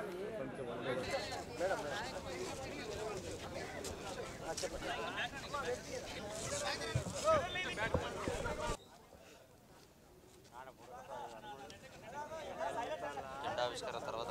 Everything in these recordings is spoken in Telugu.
జెండా ఆవిష్కరణ తర్వాత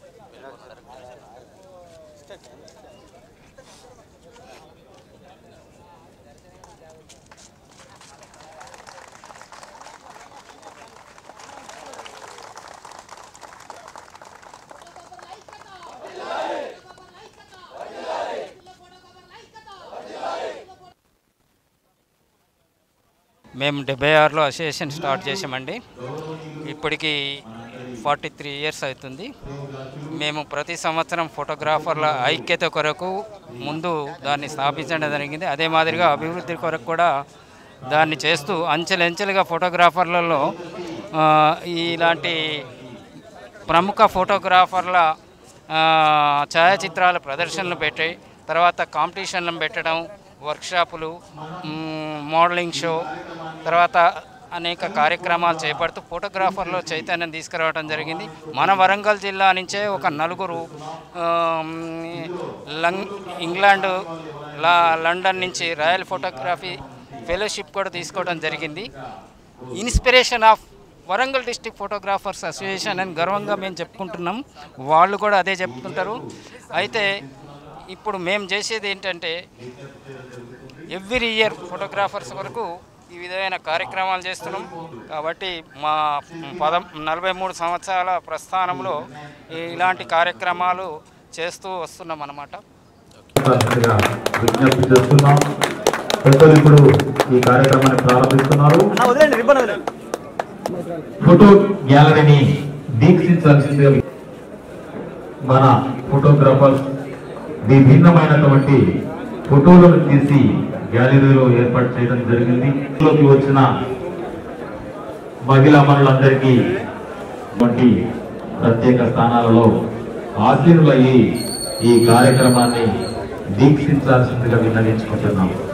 మేము డెబ్బై ఆరులో అసోసియేషన్ స్టార్ట్ చేసామండి ఇప్పటికి ఫార్టీ త్రీ ఇయర్స్ అవుతుంది మేము ప్రతి సంవత్సరం ఫోటోగ్రాఫర్ల ఐక్యత కొరకు ముందు దాన్ని స్థాపించడం జరిగింది అదే మాదిరిగా అభివృద్ధి కొరకు కూడా దాన్ని చేస్తూ అంచెలంచెలుగా ఫోటోగ్రాఫర్లలో ఆ, ఇలాంటి ప్రముఖ ఫోటోగ్రాఫర్ల ఆ, ఛాయాచిత్రాల ప్రదర్శనలు పెట్టి తర్వాత కాంపిటీషన్లను పెట్టడం వర్క్షాపులు మ్, మోడలింగ్ షో తర్వాత అనేక కార్యక్రమాలు చేపడుతూ ఫోటోగ్రాఫర్లో చైతన్యం తీసుకురావడం జరిగింది మన వరంగల్ జిల్లా నుంచే ఒక నలుగురు ఆ, మ్, లంగ్ ఇంగ్లాండ్ లా లండన్ నుంచి రాయల్ ఫోటోగ్రఫీ ఫెలోషిప్ కూడా తీసుకోవడం జరిగింది inspiration of Warangal district photographers association అని గర్వంగా మేము చెప్పుకుంటున్నాం వాళ్ళు కూడా అదే చెప్తుంటారు అయితే ఇప్పుడు మేము చేసేది ఏంటంటే ఎవ్రీ ఇయర్ ఫోటోగ్రాఫర్స్ వరకు ఈ విధమైన కార్యక్రమాలు చేస్తున్నాం కాబట్టి మా పద నలభై మూడు సంవత్సరాల ప్రస్థానంలో ఇలాంటి కార్యక్రమాలు చేస్తూ వస్తున్నాం అన్నమాట తప్పనిసరిగా విజ్ఞప్తి చేస్తున్నాం పెద్దలు ఇప్పుడు ఈ కార్యక్రమాన్ని ప్రారంభిస్తున్నారు ఫోటో గ్యాలరీని దీక్షించాల్సిందిగా మన ఫోటోగ్రాఫర్స్ విభిన్నమైనటువంటి ఫోటోలను తీసి గ్యాలరీలో ఏర్పాటు చేయడం జరిగింది ఇందులోకి వచ్చిన మహిళా మనులందరికీ వంటి ప్రత్యేక స్థానాలలో ఆశీనులయ్యి ఈ కార్యక్రమాన్ని దీక్షించాల్సిందిగా విన్నవించుకుంటున్నాం